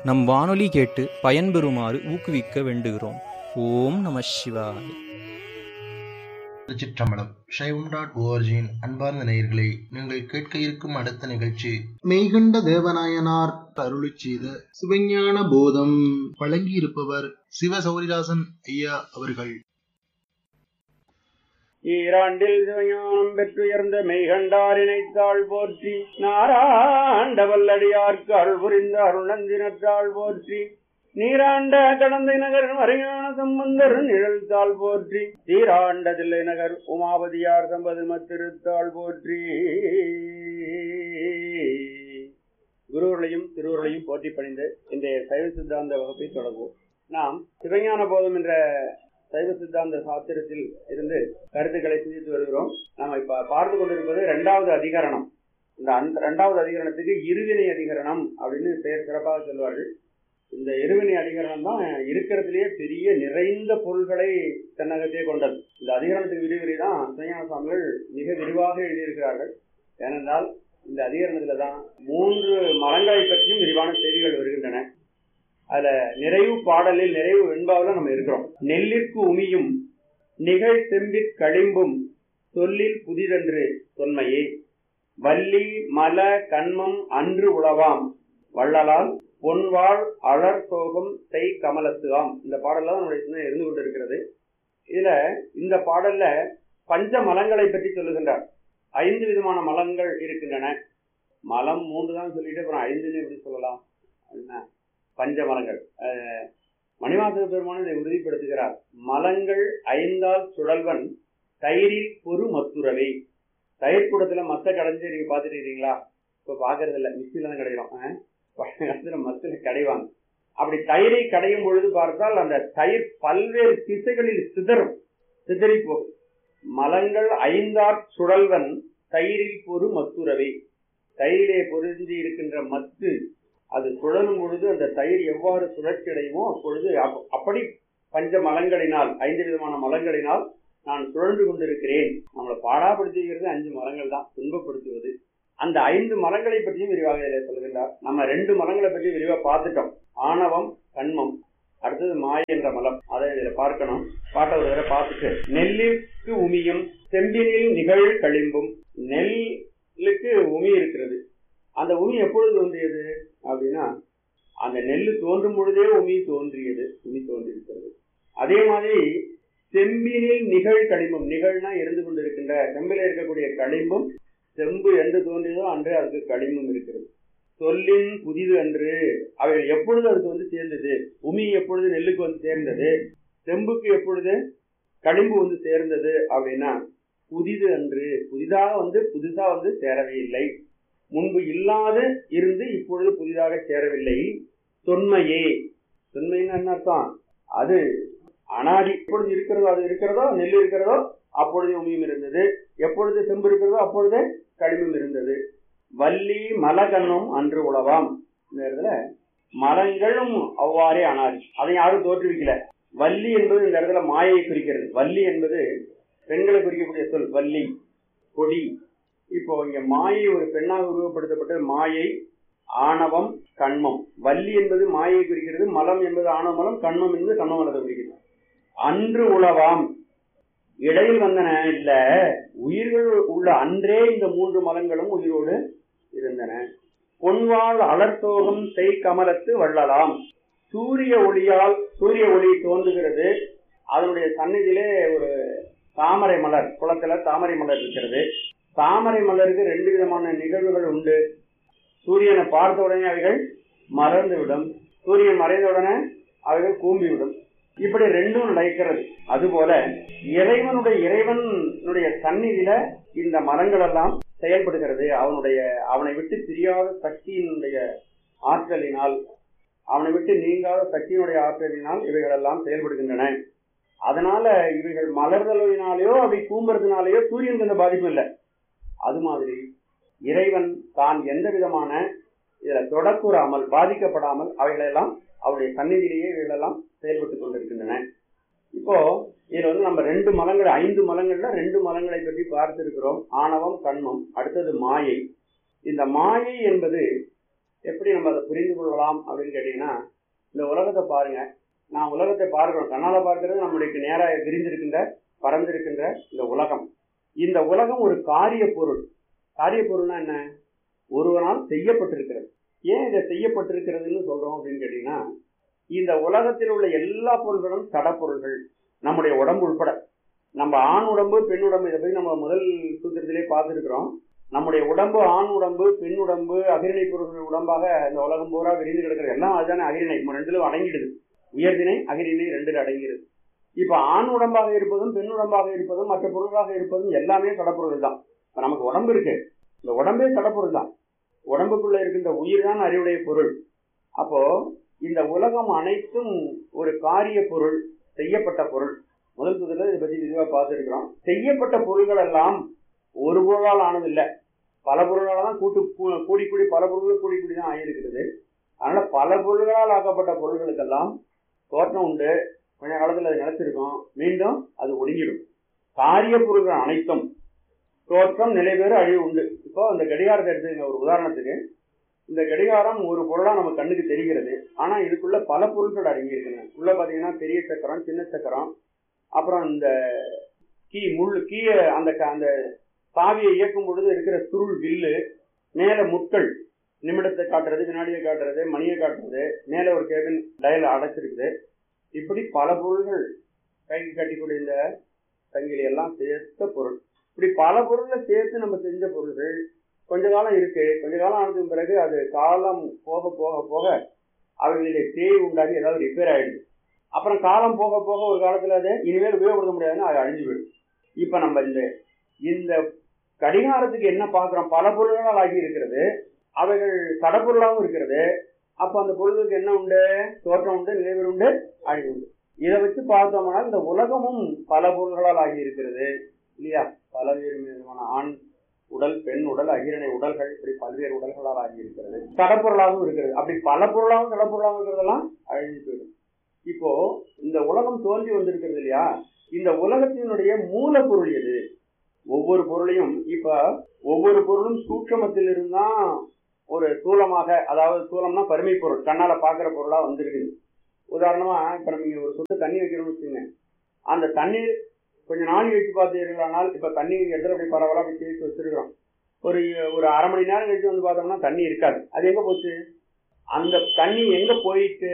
[SPEAKER 5] நம் வானொலி கேட்டு பயன்பெறுமாறு ஊக்குவிக்க வேண்டுகிறோம் ஓம் நம சிவாய்
[SPEAKER 3] திருச்சிற்றம்பலம் சைவம் டாட் ஓஆர்ஜியின் அன்பார்ந்த நேயர்களே நீங்கள் கேட்க இருக்கும் அடுத்த நிகழ்ச்சி மெய்கண்ட தேவநாயனார் அருளி செய்த சிவஞான போதம் வழங்கியிருப்பவர் சிவ சௌரிதாசன் ஐயா அவர்கள்
[SPEAKER 6] ஈராண்டில் சிவஞானம் பெற்றுயர்ந்த மெய்கண்டாரினைத்தாள் போற்றி நாராண்டவல்லடியார்க்கு அருள் புரிந்த அருணந்தினத்தாள் போற்றி நீராண்ட கடந்தை நகர் மறையான சம்பந்தர் நிழல்தாள் போற்றி தீராண்ட தில்லை நகர் உமாபதியார் சம்பதும திருத்தாள் போற்றி குருவர்களையும் திருவர்களையும் போற்றி பணிந்து இன்றைய சைவ சித்தாந்த வகுப்பை தொடங்குவோம் நாம் சிவஞான போதம் என்ற சைவ சித்தாந்த சாஸ்திரத்தில் இருந்து கருத்துக்களை சிந்தித்து வருகிறோம் நாம் இப்ப பார்த்து கொண்டிருப்பது இரண்டாவது அதிகரணம் இந்த அந்த இரண்டாவது அதிகரணத்துக்கு இருவினை அதிகரணம் அப்படின்னு பெயர் சிறப்பாக சொல்வார்கள் இந்த இருவினை அதிகரணம் தான் இருக்கிறதுலேயே பெரிய நிறைந்த பொருள்களை தன்னகத்தே கொண்டது இந்த அதிகரணத்துக்கு விரிவுரை தான் சிவஞான சுவாமிகள் மிக விரிவாக எழுதியிருக்கிறார்கள் ஏனென்றால் இந்த அதிகரணத்துல தான் மூன்று மரங்களை பற்றியும் விரிவான செய்திகள் வருகின்றன அதுல நிறைவு பாடலில் நிறைவு வெண்பாவில் நம்ம இருக்கிறோம் நெல்லிற்கு உமியும் நிகழ் செம்பிற் களிம்பும் சொல்லில் புதிதன்று தொன்மையே வள்ளி மல கண்மம் அன்று உளவாம் வள்ளலால் பொன்வாள் அலர் சோகம் செய் கமலத்துவாம் இந்த பாடல்ல தான் நம்முடைய சிந்தனை இருந்து கொண்டிருக்கிறது இதுல இந்த பாடல்ல பஞ்ச மலங்களை பற்றி சொல்லுகின்றார் ஐந்து விதமான மலங்கள் இருக்கின்றன மலம் மூன்று தான் சொல்லிட்டு அப்புறம் ஐந்துன்னு எப்படி சொல்லலாம் அப்படின்னா பஞ்ச மலங்கள் மணிவாசக பெருமான் இதை உறுதிப்படுத்துகிறார் மலங்கள் ஐந்தால் சுழல்வன் தயிரில் பொறு மத்துறவை தயிர் கூடத்துல மத்த கடைஞ்சு நீங்க பாத்துட்டு இருக்கீங்களா இப்ப பாக்குறது இல்ல மிக்சில தான் கிடைக்கும் மத்துல கடைவாங்க அப்படி தயிரை கடையும் பொழுது பார்த்தால் அந்த தயிர் பல்வேறு திசைகளில் சிதறும் சிதறி போகும் மலங்கள் ஐந்தார் சுழல்வன் தயிரில் பொறு மத்துறவை தயிரிலே பொருந்தி இருக்கின்ற மத்து அது சுழலும் பொழுது அந்த தயிர் எவ்வாறு சுழற்சி அடையுமோ அப்பொழுது அப்படி பஞ்ச மலங்களினால் ஐந்து விதமான மலங்களினால் நான் சுழன்று கொண்டிருக்கிறேன் நம்மளை பாடாப்படுத்துகிறது அஞ்சு மரங்கள் தான் துன்பப்படுத்துவது அந்த ஐந்து மரங்களை பற்றியும் விரிவாக இதில் சொல்கின்றார் நம்ம ரெண்டு மரங்களை பற்றி விரிவாக பார்த்துட்டோம் ஆணவம் கண்மம் அடுத்தது மாய என்ற மலம் அதை இதுல பார்க்கணும் பாட்டை ஒரு தடவை பார்த்துட்டு நெல்லிற்கு உமியும் செம்பினில் நிகழ் களிம்பும் நெல்லுக்கு உமி இருக்கிறது அந்த உமி எப்பொழுது தோன்றியது அப்படின்னா அந்த நெல் தோன்றும் பொழுதே உமி தோன்றியது உமி தோன்றியிருக்கிறது அதே மாதிரி செம்பினில் நிகழ் களிம்பும் நிகழ்னா இருந்து கொண்டிருக்கின்ற செம்பில இருக்கக்கூடிய களிம்பும் செம்பு என்று தோன்றியதோ அன்று அதுக்கு களிம்பும் இருக்கிறது சொல்லின் புதிது அன்று அவைகள் எப்பொழுது அதுக்கு வந்து சேர்ந்தது உமி எப்பொழுது நெல்லுக்கு வந்து சேர்ந்தது செம்புக்கு எப்பொழுது களிம்பு வந்து சேர்ந்தது அப்படின்னா புதிது அன்று புதிதாக வந்து புதுசா வந்து சேரவே இல்லை முன்பு இல்லாது இருந்து இப்பொழுது புதிதாக சேரவில்லை தொன்மையே தொன்மைன்னு என்ன அர்த்தம் அது அனாதி எப்பொழுது இருக்கிறதோ அது இருக்கிறதோ நெல் இருக்கிறதோ அப்பொழுது உமியும் இருந்தது எப்பொழுது செம்பு இருக்கிறதோ அப்பொழுது களிமும் இருந்தது வள்ளி மலகன்னும் அன்று உழவாம் இந்த இடத்துல மரங்களும் அவ்வாறே அனாதி அதை யாரும் தோற்றுவிக்கல வள்ளி என்பது இந்த இடத்துல மாயை குறிக்கிறது வள்ளி என்பது பெண்களை குறிக்கக்கூடிய சொல் வள்ளி கொடி இப்போ இங்க மாயை ஒரு பெண்ணாக உருவப்படுத்தப்பட்ட மாயை ஆணவம் கண்மம் வள்ளி என்பது மாயை குறிக்கிறது மலம் என்பது ஆணவ மலம் கண்மம் என்பது கண்ம மலத்தை குறிக்கிறது அன்று உளவாம் இடையில் வந்தன இல்ல உயிர்கள் உள்ள அன்றே இந்த மூன்று மலங்களும் உயிரோடு இருந்தன பொன்வாள் அலர்த்தோகம் செய் கமலத்து வள்ளலாம் சூரிய ஒளியால் சூரிய ஒளி தோன்றுகிறது அதனுடைய சந்நிதியிலே ஒரு தாமரை மலர் குளத்துல தாமரை மலர் இருக்கிறது தாமரை மலருக்கு ரெண்டு விதமான நிகழ்வுகள் உண்டு சூரியனை பார்த்த உடனே அவைகள் மறந்து விடும் சூரியன் மறைந்த உடனே அவைகள் கூம்பிவிடும் இப்படி ரெண்டும் நடக்கிறது அதுபோல இறைவனுடைய இறைவனுடைய சந்நிதியில இந்த மரங்கள் எல்லாம் செயல்படுகிறது அவனுடைய அவனை விட்டு பிரியாத சக்தியினுடைய ஆற்றலினால் அவனை விட்டு நீங்காத சக்தியினுடைய ஆற்றலினால் இவைகள் எல்லாம் செயல்படுகின்றன அதனால இவைகள் மலர்தலினாலேயோ அவை கூம்புறதுனாலேயோ சூரியனுக்கு எந்த பாதிப்பும் இல்லை அது மாதிரி இறைவன் தான் எந்த விதமான இதுல தொடக்கூறாமல் பாதிக்கப்படாமல் அவைகளெல்லாம் அவருடைய சந்நிதியிலேயே இவைகளெல்லாம் செயல்பட்டு கொண்டிருக்கின்றன இப்போ இதுல வந்து நம்ம ரெண்டு மலங்கள் ஐந்து மலங்கள்ல ரெண்டு மலங்களை பற்றி பார்த்திருக்கிறோம் ஆணவம் கண்மம் அடுத்தது மாயை இந்த மாயை என்பது எப்படி நம்ம அதை புரிந்து கொள்ளலாம் அப்படின்னு கேட்டீங்கன்னா இந்த உலகத்தை பாருங்க நான் உலகத்தை பார்க்கிறோம் கண்ணால பார்க்கிறது நம்முடைய நேராக விரிந்திருக்கின்ற பறந்திருக்கின்ற இந்த உலகம் இந்த உலகம் ஒரு காரிய பொருள் காரிய பொருள்னா என்ன ஒருவனால் செய்யப்பட்டிருக்கிறது ஏன் இதை செய்யப்பட்டிருக்கிறதுன்னு சொல்றோம் அப்படின்னு கேட்டீங்கன்னா இந்த உலகத்தில் உள்ள எல்லா பொருள்களும் சடப்பொருள்கள் நம்முடைய உடம்பு உட்பட நம்ம ஆண் உடம்பு பெண் உடம்பு இதை பத்தி நம்ம முதல் சூத்திரத்திலே பார்த்துருக்கிறோம் நம்முடைய உடம்பு ஆண் உடம்பு பெண் உடம்பு அகிரிணை பொருள்கள் உடம்பாக இந்த உலகம் பூரா விரிந்து கிடக்கிறது எல்லாம் அதுதானே அகிரிணை நம்ம ரெண்டுலும் அடங்கிடுது உயர்திணை அகிரிணை ரெண்டுல அடங்கிடுது இப்ப ஆண் உடம்பாக இருப்பதும் பெண் உடம்பாக இருப்பதும் மற்ற பொருளாக இருப்பதும் எல்லாமே சடப்பொருள் தான் இப்ப நமக்கு உடம்பு இருக்கு இந்த உடம்பே சடப்பொருள் தான் உடம்புக்குள்ள இருக்கின்ற உயிர் தான் அறிவுடைய பொருள் அப்போ இந்த உலகம் அனைத்தும் ஒரு காரிய பொருள் செய்யப்பட்ட பொருள் முதல் புதில் இதை பத்தி விரிவாக பார்த்துருக்கிறோம் செய்யப்பட்ட பொருள்கள் எல்லாம் ஒரு பொருளால் ஆனதில்லை பல பொருளால் தான் கூட்டு கூ- கூடி கூடி பல பொருள்கள் கூடி கூடி தான் ஆகியிருக்கிறது அதனால பல பொருள்களால் ஆக்கப்பட்ட பொருள்களுக்கெல்லாம் தோற்றம் உண்டு கொஞ்ச காலத்தில் அது நிலைச்சிருக்கும் மீண்டும் அது ஒடுங்கிடும் காரிய பொருள்கள் அனைத்தும் தோற்றம் நிலைபெறு அழிவு உண்டு இப்போ இந்த கடிகாரத்தை எடுத்துங்க ஒரு உதாரணத்துக்கு இந்த கடிகாரம் ஒரு பொருளா நம்ம கண்ணுக்கு தெரிகிறது ஆனா இதுக்குள்ள பல பொருட்கள் அடங்கி இருக்குங்க உள்ள பாத்தீங்கன்னா பெரிய சக்கரம் சின்ன சக்கரம் அப்புறம் இந்த கீ முள் கீய அந்த க- அந்த சாவியை இயக்கும் பொழுது இருக்கிற சுருள் வில்லு மேல முட்கள் நிமிடத்தை காட்டுறது வினாடியை காட்டுறது மணியை காட்டுறது மேல ஒரு கேபின் டயல் அடைச்சிருக்குது இப்படி பல பொருள்கள் கைக்கு கட்டிக்கூடிய இந்த சங்கிலி எல்லாம் சேர்த்த பொருள் இப்படி பல பொருளை சேர்த்து நம்ம செஞ்ச பொருள்கள் கொஞ்ச காலம் இருக்கு கொஞ்ச காலம் ஆனதுக்கு பிறகு அது காலம் போக போக போக அவைகளிலே தேய் உண்டாகி ஏதாவது ரிப்பேர் ஆயிடுது அப்புறம் காலம் போக போக ஒரு காலத்துல அது இனிமேல் உபயோகப்படுத்த முடியாதுன்னு அது அழிஞ்சு போயிடும் இப்ப நம்ம இந்த இந்த கடிகாரத்துக்கு என்ன பார்க்கிறோம் பல பொருள்களால் ஆகி இருக்கிறது அவைகள் தடப்பொருளாகவும் இருக்கிறது அப்ப அந்த பொருளுக்கு என்ன உண்டு தோற்றம் உண்டு நிலைவர் உண்டு அழிவு உண்டு இதை வச்சு பார்த்தோம்னா இந்த உலகமும் பல பொருள்களால் ஆகி இருக்கிறது இல்லையா பலவேறு விதமான ஆண் உடல் பெண் உடல் அகிரணை உடல்கள் இப்படி பல்வேறு உடல்களால் ஆகி இருக்கிறது தடப்பொருளாகவும் இருக்கிறது அப்படி பல பொருளாகவும் தடப்பொருளாகவும் இருக்கிறதெல்லாம் அழிஞ்சு போயிடும் இப்போ இந்த உலகம் தோன்றி வந்திருக்கிறது இல்லையா இந்த உலகத்தினுடைய மூலப்பொருள் எது ஒவ்வொரு பொருளையும் இப்ப ஒவ்வொரு பொருளும் சூட்சமத்தில் இருந்தான் ஒரு தூலமாக அதாவது தூலம்னா பருமை பொருள் கண்ணால பாக்குற பொருளா வந்திருக்குது உதாரணமா இப்ப நம்ம இங்க ஒரு சொட்டு தண்ணி வைக்கிறோம்னு வச்சுங்க அந்த தண்ணீர் கொஞ்ச நாள் கழிச்சு பார்த்தீர்களானால் இப்ப தண்ணி இடத்துல அப்படி பரவலா அப்படி தேய்ச்சி வச்சிருக்கிறோம் ஒரு ஒரு அரை மணி நேரம் கழிச்சு வந்து பார்த்தோம்னா தண்ணி இருக்காது அது எங்க போச்சு அந்த தண்ணி எங்க போயிட்டு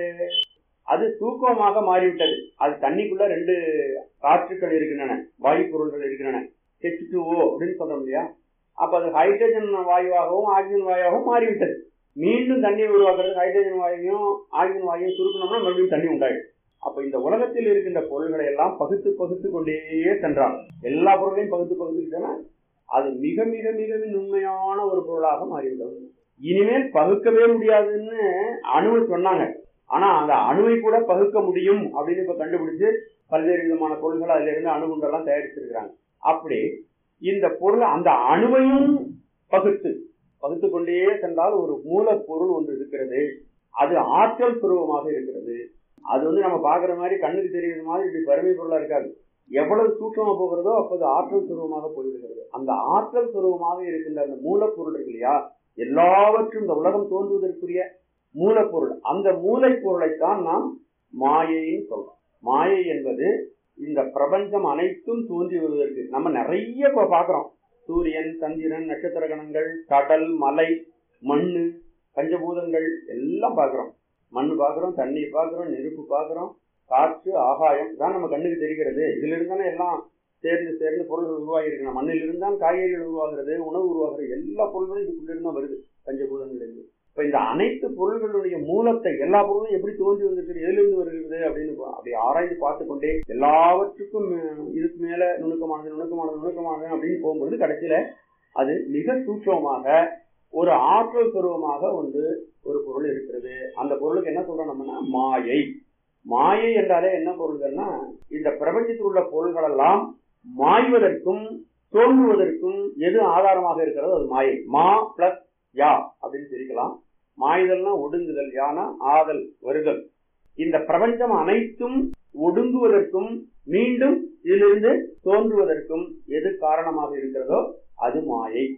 [SPEAKER 6] அது தூக்கமாக மாறிவிட்டது அது தண்ணிக்குள்ள ரெண்டு காற்றுக்கள் இருக்கின்றன வாயு பொருள்கள் இருக்கின்றன ஹெச் டூஓ அப்படின்னு சொல்றோம் இல்லையா அப்ப அது ஹைட்ரஜன் வாயுவாகவும் ஆக்சிஜன் வாயுவாகவும் மாறிவிட்டது மீண்டும் தண்ணீரை உருவாக்குறது ஹைட்ரஜன் வாயுவையும் ஆக்சிஜன் வாயுவையும் சுருக்கணும்னா மறுபடியும் தண்ணி உண்டாயிடும் அப்ப இந்த உலகத்தில் இருக்கின்ற பொருள்களை எல்லாம் பகுத்து பகுத்து கொண்டே சென்றான் எல்லா பொருளையும் பகுத்து பகுத்துக்கிட்டேன்னா அது மிக மிக மிக நுண்மையான ஒரு பொருளாக மாறிவிட்டது இனிமேல் பகுக்கவே முடியாதுன்னு அணுவை சொன்னாங்க ஆனா அந்த அணுவை கூட பகுக்க முடியும் அப்படின்னு இப்ப கண்டுபிடிச்சு பல்வேறு விதமான பொருள்கள் அதுல இருந்து அணுகுண்டெல்லாம் தயாரிச்சிருக்கிறாங்க அப்படி இந்த பொருள் அந்த அணுவையும் பகுத்து பகுத்து கொண்டே சென்றால் ஒரு மூலப்பொருள் ஒன்று இருக்கிறது அது ஆற்றல் சுரூபமாக இருக்கிறது அது வந்து நம்ம பாக்குற மாதிரி கண்ணுக்கு தெரியுற மாதிரி இப்படி வறுமை பொருளா இருக்காது எவ்வளவு சூட்சமா போகிறதோ அப்போது ஆற்றல் சுரூபமாக போய்விடுகிறது அந்த ஆற்றல் சுரூபமாக இருக்கின்ற அந்த மூலப்பொருள் இருக்கு இல்லையா எல்லாவற்றும் இந்த உலகம் தோன்றுவதற்குரிய மூலப்பொருள் அந்த மூளைப்பொருளைத்தான் நாம் மாயைன்னு சொல்றோம் மாயை என்பது இந்த பிரபஞ்சம் அனைத்தும் தோன்றி வருவதற்கு நம்ம நிறைய இப்ப பாக்குறோம் சூரியன் சந்திரன் நட்சத்திர கணங்கள் கடல் மலை மண்ணு பஞ்சபூதங்கள் எல்லாம் பாக்குறோம் மண்ணு பாக்குறோம் தண்ணீர் பாக்குறோம் நெருப்பு பாக்குறோம் காற்று ஆகாயம் தான் நம்ம கண்ணுக்கு தெரிகிறது இதுல இருந்தானே எல்லாம் சேர்ந்து சேர்ந்து பொருள்கள் உருவாகி இருக்கணும் மண்ணில் இருந்தால் காய்கறிகள் உருவாகிறது உணவு உருவாகிறது எல்லா பொருள்களும் இதுக்குள்ள இருந்தா வருது பஞ்சபூதங்கள் இருந்து இப்ப இந்த அனைத்து பொருள்களுடைய மூலத்தை எல்லா பொருளும் எப்படி தோன்றி வந்திருக்கு எதிலிருந்து வருகிறது அப்படின்னு பா- அப்படி ஆராய்ந்து பார்த்து கொண்டே எல்லாவற்றுக்கும் அஹ், இதுக்கு மேல நுணுக்கமானது நுணுக்கமானது நுணுக்கமானது அப்படின்னு போகும்பொழுது கடைசியில அது மிக சூட்சமாக ஒரு ஆற்றல் சுரூபமாக வந்து ஒரு பொருள் இருக்கிறது அந்த பொருளுக்கு என்ன சொல்றோம் நம்மனா மாயை மாயை என்றாலே என்ன பொருள்கள்னா இந்த பிரபஞ்சத்தில் உள்ள பொருள்கள் எல்லாம் மாய்வதற்கும் தோன்றுவதற்கும் எது ஆதாரமாக இருக்கிறதோ அது மாயை மா பிளஸ் யா அப்படின்னு பிரிக்கலாம் மாய்தல்னா ஒடுங்குதல் யானா ஆதல் வருதல் இந்த பிரபஞ்சம் அனைத்தும் ஒடுங்குவதற்கும் மீண்டும் இதிலிருந்து தோன்றுவதற்கும் எது காரணமாக இருக்கிறதோ அது மாயை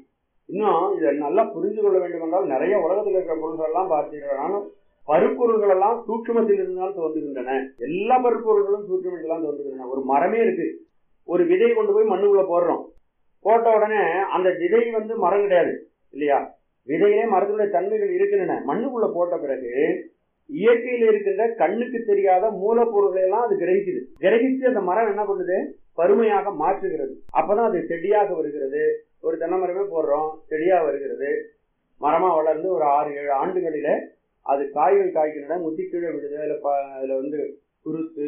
[SPEAKER 6] இன்னும் இதை நல்லா புரிந்து கொள்ள வேண்டும் என்றால் நிறைய உலகத்தில் இருக்கிற பொருள்கள் எல்லாம் பார்த்தீங்கன்னா பருப்பொருள்கள் எல்லாம் சூட்சுமத்தில் இருந்தால் தோன்றுகின்றன எல்லா பருப்பொருள்களும் சூட்சுமத்தில் தான் தோன்றுகின்றன ஒரு மரமே இருக்கு ஒரு விதை கொண்டு போய் மண்ணுக்குள்ள போடுறோம் போட்ட உடனே அந்த விதை வந்து மரம் கிடையாது இல்லையா விதையிலே மரத்தினுடைய தன்மைகள் இருக்கின்றன மண்ணுக்குள்ள போட்ட பிறகு இயற்கையில் இருக்கின்ற கண்ணுக்கு தெரியாத மூலப்பொருள்களை எல்லாம் அது கிரகிக்குது கிரகிச்சு அந்த மரம் என்ன பண்ணுது பருமையாக மாற்றுகிறது அப்பதான் அது செடியாக வருகிறது ஒரு தென்னை மரமே போடுறோம் செடியா வருகிறது மரமா வளர்ந்து ஒரு ஆறு ஏழு ஆண்டுகளில அது காய்கள் காய்க்கின்றன முத்தி கீழே விடுது அதுல ப- அதுல வந்து குருத்து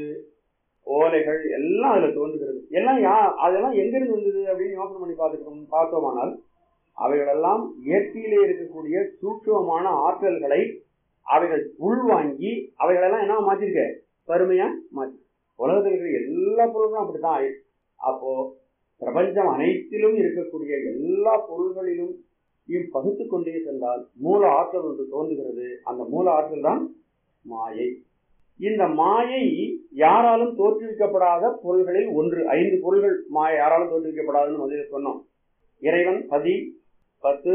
[SPEAKER 6] ஓலைகள் எல்லாம் அதுல தோன்றுகிறது எல்லாம் யா அதெல்லாம் எங்கிருந்து வந்தது அப்படின்னு யோசனை பண்ணி பார்த்துட்டோம் பார்த்தோமானால் அவைகளெல்லாம் இயற்கையிலே இருக்கக்கூடிய சூட்சமமான ஆற்றல்களை அவைகள் உள்வாங்கி அவைகளெல்லாம் என்ன மாத்திருக்க பருமையா மாற்றி உலகத்தில் இருக்கிற எல்லா பொருளும் அப்படித்தான் ஆயிடுச்சு அப்போ பிரபஞ்சம் அனைத்திலும் இருக்கக்கூடிய எல்லா பொருள்களிலும் இம் பகுத்து கொண்டே சென்றால் மூல ஆற்றல் ஒன்று தோன்றுகிறது அந்த மூல ஆற்றல் தான் மாயை இந்த மாயை யாராலும் தோற்றுவிக்கப்படாத பொருள்களில் ஒன்று ஐந்து பொருள்கள் மாயை யாராலும் தோற்றுவிக்கப்படாதுன்னு முதலில் சொன்னோம் இறைவன் பதி பத்து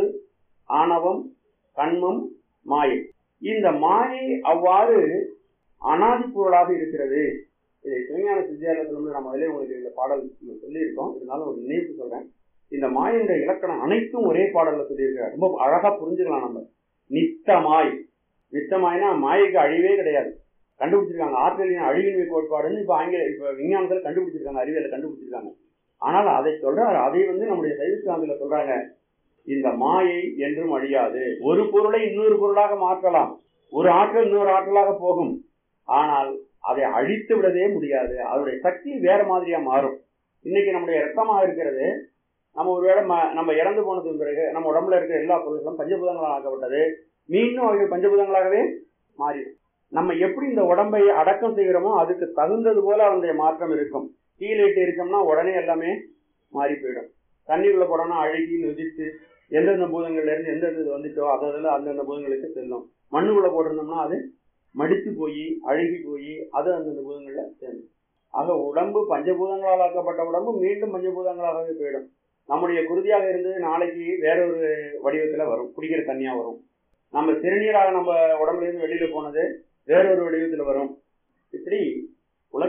[SPEAKER 6] ஆணவம் கண்மம் மாயை இந்த மாயை அவ்வாறு அனாதி பொருளாக இருக்கிறது இதை சிவஞான சித்தியாரில் சொல்லும்போது நம்ம அதிலே உங்களுக்கு இந்த பாடல் சொல்லியிருக்கோம் இருந்தாலும் ஒரு நினைவு சொல்றேன் இந்த மாயின்ற இலக்கணம் அனைத்தும் ஒரே பாடல்ல சொல்லியிருக்காரு ரொம்ப அழகா புரிஞ்சுக்கலாம் நம்ம நித்தமாய் நித்தமாய்னா மாயைக்கு அழிவே கிடையாது கண்டுபிடிச்சிருக்காங்க ஆற்றலின் அழிவின்மை கோட்பாடுன்னு இப்ப ஆங்கில இப்ப விஞ்ஞானத்துல கண்டுபிடிச்சிருக்காங்க அறிவியல கண்டுபிடிச்சிருக்காங்க ஆனால் அதை சொல்றாரு அதை வந்து நம்முடைய சைவசியாந்தில சொல்றாங்க இந்த மாயை என்றும் அழியாது ஒரு பொருளை இன்னொரு பொருளாக மாற்றலாம் ஒரு ஆற்றல் இன்னொரு ஆற்றலாக போகும் ஆனால் அதை அழித்து விடவே முடியாது அதனுடைய சக்தி வேற மாதிரியா மாறும் இன்னைக்கு நம்முடைய ரத்தமா இருக்கிறது நம்ம ஒருவேளை ம- நம்ம இறந்து போனதுக்கு பிறகு நம்ம உடம்புல இருக்கிற எல்லா பொருட்களும் பஞ்சபூதங்களாக ஆக்கப்பட்டது மீண்டும் அவைகள் பஞ்சபூதங்களாகவே மாறிடும் நம்ம எப்படி இந்த உடம்பை அடக்கம் செய்கிறோமோ அதுக்கு தகுந்தது போல அதனுடைய மாற்றம் இருக்கும் கீழேட்டு இருக்கோம்னா உடனே எல்லாமே மாறி போயிடும் தண்ணீர்ல போடோம்னா அழுகி நொதித்து எந்தெந்த பூதங்கள்ல இருந்து எந்தெந்த இது வந்துச்சோ அதில் அந்தந்த பூதங்களுக்கு செல்லும் மண்ணுக்குள்ள போட்டிருந்தோம்னா அது மடித்து போய் அழுகி போய் அது அந்தந்த பூதங்கள்ல சேரும் ஆக உடம்பு பஞ்சபூதங்களால் ஆக்கப்பட்ட உடம்பு மீண்டும் பஞ்சபூதங்களாகவே போயிடும் நம்முடைய குருதியாக இருந்தது நாளைக்கு வேற ஒரு வடிவத்துல வரும் குடிக்கிற தண்ணியா வரும் நம்ம சிறுநீராக நம்ம உடம்புல இருந்து வெளியில போனது வேற ஒரு வடிவத்துல வரும் இப்படி